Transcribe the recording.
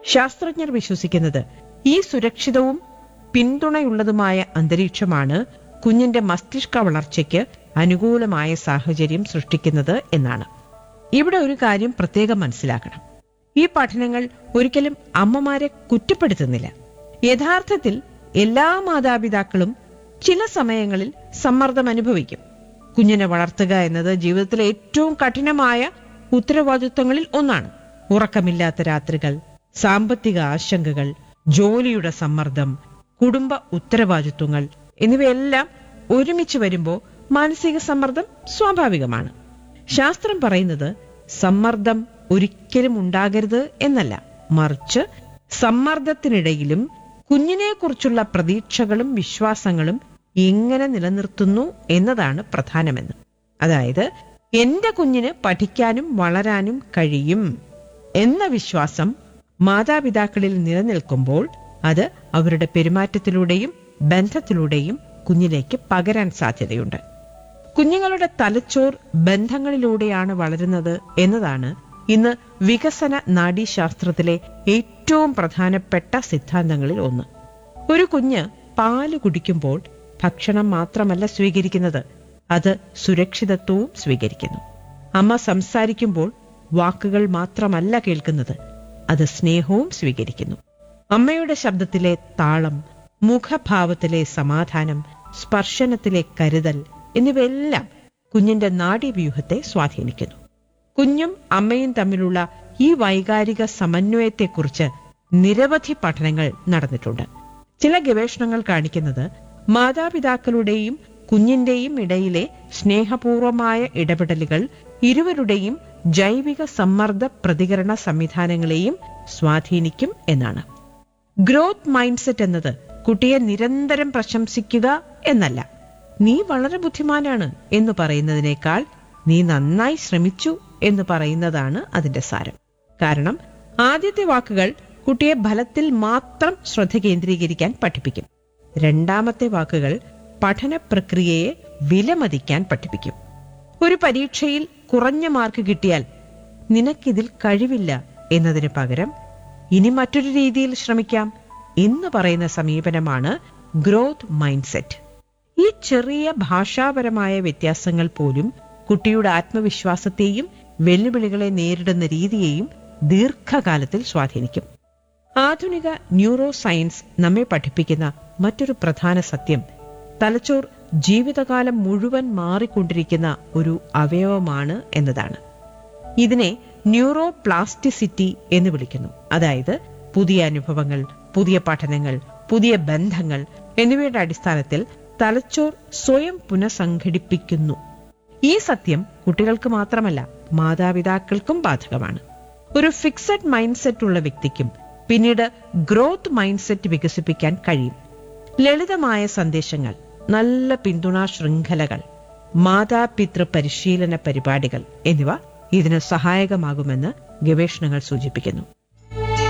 ശാസ്ത്രജ്ഞർ വിശ്വസിക്കുന്നത് ഈ സുരക്ഷിതവും പിന്തുണയുള്ളതുമായ അന്തരീക്ഷമാണ് കുഞ്ഞിന്റെ മസ്തിഷ്ക വളർച്ചയ്ക്ക് അനുകൂലമായ സാഹചര്യം സൃഷ്ടിക്കുന്നത് എന്നാണ് ഇവിടെ ഒരു കാര്യം പ്രത്യേകം മനസ്സിലാക്കണം ഈ പഠനങ്ങൾ ഒരിക്കലും അമ്മമാരെ കുറ്റപ്പെടുത്തുന്നില്ല യഥാർത്ഥത്തിൽ എല്ലാ മാതാപിതാക്കളും ചില സമയങ്ങളിൽ സമ്മർദ്ദം അനുഭവിക്കും കുഞ്ഞിനെ വളർത്തുക എന്നത് ജീവിതത്തിലെ ഏറ്റവും കഠിനമായ ഉത്തരവാദിത്വങ്ങളിൽ ഒന്നാണ് ഉറക്കമില്ലാത്ത രാത്രികൾ സാമ്പത്തിക ആശങ്കകൾ ജോലിയുടെ സമ്മർദ്ദം കുടുംബ ഉത്തരവാദിത്വങ്ങൾ എന്നിവയെല്ലാം ഒരുമിച്ച് വരുമ്പോൾ മാനസിക സമ്മർദ്ദം സ്വാഭാവികമാണ് ശാസ്ത്രം പറയുന്നത് സമ്മർദ്ദം ഒരിക്കലും ഉണ്ടാകരുത് എന്നല്ല മറിച്ച് സമ്മർദ്ദത്തിനിടയിലും കുഞ്ഞിനെക്കുറിച്ചുള്ള പ്രതീക്ഷകളും വിശ്വാസങ്ങളും എങ്ങനെ നിലനിർത്തുന്നു എന്നതാണ് പ്രധാനമെന്ന് അതായത് എന്റെ കുഞ്ഞിന് പഠിക്കാനും വളരാനും കഴിയും എന്ന വിശ്വാസം മാതാപിതാക്കളിൽ നിലനിൽക്കുമ്പോൾ അത് അവരുടെ പെരുമാറ്റത്തിലൂടെയും ബന്ധത്തിലൂടെയും കുഞ്ഞിലേക്ക് പകരാൻ സാധ്യതയുണ്ട് കുഞ്ഞുങ്ങളുടെ തലച്ചോർ ബന്ധങ്ങളിലൂടെയാണ് വളരുന്നത് എന്നതാണ് ഇന്ന് വികസന നാഡീശാസ്ത്രത്തിലെ ഏറ്റവും പ്രധാനപ്പെട്ട സിദ്ധാന്തങ്ങളിൽ ഒന്ന് ഒരു കുഞ്ഞ് പാല് കുടിക്കുമ്പോൾ ഭക്ഷണം മാത്രമല്ല സ്വീകരിക്കുന്നത് അത് സുരക്ഷിതത്വവും സ്വീകരിക്കുന്നു അമ്മ സംസാരിക്കുമ്പോൾ വാക്കുകൾ മാത്രമല്ല കേൾക്കുന്നത് അത് സ്നേഹവും സ്വീകരിക്കുന്നു അമ്മയുടെ ശബ്ദത്തിലെ താളം മുഖഭാവത്തിലെ സമാധാനം സ്പർശനത്തിലെ കരുതൽ എന്നിവയെല്ലാം കുഞ്ഞിന്റെ നാഡീവ്യൂഹത്തെ സ്വാധീനിക്കുന്നു കുഞ്ഞും അമ്മയും തമ്മിലുള്ള ഈ വൈകാരിക സമന്വയത്തെക്കുറിച്ച് നിരവധി പഠനങ്ങൾ നടന്നിട്ടുണ്ട് ചില ഗവേഷണങ്ങൾ കാണിക്കുന്നത് മാതാപിതാക്കളുടെയും കുഞ്ഞിന്റെയും ഇടയിലെ സ്നേഹപൂർവമായ ഇടപെടലുകൾ ഇരുവരുടെയും ജൈവിക സമ്മർദ്ദ പ്രതികരണ സംവിധാനങ്ങളെയും സ്വാധീനിക്കും എന്നാണ് ഗ്രോത്ത് മൈൻഡ്സെറ്റ് എന്നത് കുട്ടിയെ നിരന്തരം പ്രശംസിക്കുക എന്നല്ല നീ വളരെ ബുദ്ധിമാനാണ് എന്ന് പറയുന്നതിനേക്കാൾ നീ നന്നായി ശ്രമിച്ചു എന്ന് പറയുന്നതാണ് അതിന്റെ സാരം കാരണം ആദ്യത്തെ വാക്കുകൾ കുട്ടിയെ ഫലത്തിൽ മാത്രം ശ്രദ്ധ കേന്ദ്രീകരിക്കാൻ പഠിപ്പിക്കും രണ്ടാമത്തെ വാക്കുകൾ പഠന പ്രക്രിയയെ വിലമതിക്കാൻ പഠിപ്പിക്കും ഒരു പരീക്ഷയിൽ കുറഞ്ഞ മാർക്ക് കിട്ടിയാൽ നിനക്കിതിൽ കഴിവില്ല എന്നതിന് പകരം ഇനി മറ്റൊരു രീതിയിൽ ശ്രമിക്കാം എന്ന് പറയുന്ന സമീപനമാണ് ഗ്രോത്ത് മൈൻഡ്സെറ്റ് ഈ ചെറിയ ഭാഷാപരമായ വ്യത്യാസങ്ങൾ പോലും കുട്ടിയുടെ ആത്മവിശ്വാസത്തെയും വെല്ലുവിളികളെ നേരിടുന്ന രീതിയെയും ദീർഘകാലത്തിൽ സ്വാധീനിക്കും ആധുനിക ന്യൂറോ സയൻസ് നമ്മെ പഠിപ്പിക്കുന്ന മറ്റൊരു പ്രധാന സത്യം തലച്ചോർ ജീവിതകാലം മുഴുവൻ മാറിക്കൊണ്ടിരിക്കുന്ന ഒരു അവയവമാണ് എന്നതാണ് ഇതിനെ ന്യൂറോ പ്ലാസ്റ്റിസിറ്റി എന്ന് വിളിക്കുന്നു അതായത് പുതിയ അനുഭവങ്ങൾ പുതിയ പഠനങ്ങൾ പുതിയ ബന്ധങ്ങൾ എന്നിവയുടെ അടിസ്ഥാനത്തിൽ തലച്ചോർ സ്വയം പുനഃസംഘടിപ്പിക്കുന്നു ഈ സത്യം കുട്ടികൾക്ക് മാത്രമല്ല മാതാപിതാക്കൾക്കും ബാധകമാണ് ഒരു ഫിക്സഡ് മൈൻഡ് സെറ്റ് ഉള്ള വ്യക്തിക്കും പിന്നീട് ഗ്രോത്ത് മൈൻഡ് സെറ്റ് വികസിപ്പിക്കാൻ കഴിയും ലളിതമായ സന്ദേശങ്ങൾ നല്ല പിന്തുണാ ശൃംഖലകൾ മാതാപിതൃ പരിശീലന പരിപാടികൾ എന്നിവ ഇതിന് സഹായകമാകുമെന്ന് ഗവേഷണങ്ങൾ സൂചിപ്പിക്കുന്നു